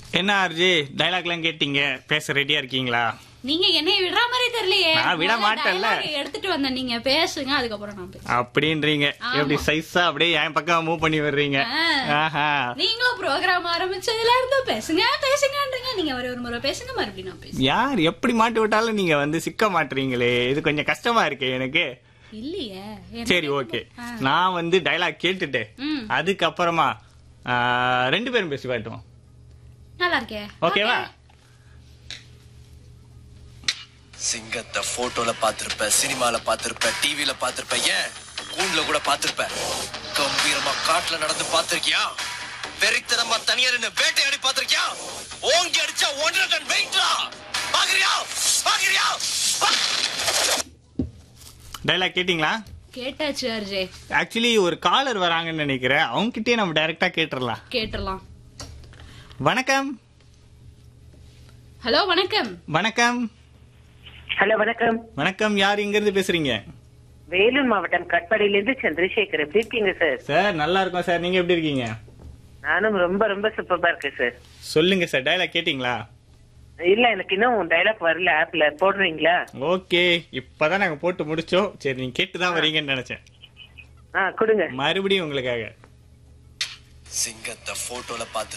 என்ன ஆர்ஜி டைலாக்லாம் கேட்டீங்க பேச ரெடியா இருக்கீங்களா நீங்க என்னைய விடுற மாதிரி தெரியலையே நான் விட முதல்ல மாட்டேன்ல. dialogue எடுத்துட்டு வந்தேன் நீங்க பேசுங்க அதுக்கப்புறம் நான் பேசுறேன் அப்படின்றீங்க எப்படி சைஸா அப்படியே என் பக்கம் மூவ் பண்ணி வர்றீங்க ஆ. ஆஹா நீங்களும் ப்ரோக்ராம் ஆரம்பிச்சதுல இருந்து பேசுங்க பேசுங்கன்றீங்க நீங்க ஒரு ஒரு முறை பேசுங்க மறுபடியும் நான் பேசுறேன் யார் எப்படி மாட்டி விட்டாலும் நீங்க வந்து சிக்க மாட்டுறீங்களே இது கொஞ்சம் கஷ்டமா இருக்கு எனக்கு இல்லையே எனக்கு- சரி ஓகே நான் வந்து டைலாக் கேட்டுட்டு ம். அதுக்கப்புறமா ஆ, ரெண்டு பேரும் பேசி காட்டுவோம் நல்லா இருக்கே ஓகேவா சிங்கத்தை போட்டோல பாத்திருப்ப சினிமால பாத்திருப்ப டிவில பாத்திருப்ப ஏன் கூண்டுல கூட பாத்திருப்ப கம்பீரமா காட்டுல நடந்து பாத்திருக்கியா வெறித்தனமா தனியா நின்னு வேட்டையாடி பாத்திருக்கியா ஓங்கி அடிச்சா ஒன்றரை டன் வெயிட்ரா பாக்குறியா பாக்குறியா டைலாக் கேட்டிங்களா கேட்டாச்சு அர்ஜே ஆக்சுவலி ஒரு காலர் வராங்கன்னு நினைக்கிறேன் அவங்க கிட்டே நம்ம டைரக்டா கேட்டுறலாம் கேட்டுடலாம் வணக்கம் ஹலோ வணக்கம் வணக்கம் ஹலோ வணக்கம் வணக்கம் யார் இங்க இருந்து பேசுறீங்க வேலூர் மாவட்டம் கட்பாடியிலிருந்து சந்திரசேகர் எப்படி இருக்கீங்க சார் சார் நல்லா இருக்கோம் சார் நீங்க எப்படி இருக்கீங்க நானும் ரொம்ப ரொம்ப சூப்பரா இருக்கேன் சார் சொல்லுங்க சார் டைலாக் கேட்டிங்களா இல்ல எனக்கு இன்னும் டைலாக் வரல ஆப்ல போடுறீங்களா ஓகே இப்பதான் நாங்க போட்டு முடிச்சோம் சரி நீங்க கேட்டு தான் வரீங்கன்னு நினைச்சேன் ஆ கொடுங்க மறுபடியும் உங்களுக்காக சிங்கத்தை போட்டோல பாத்து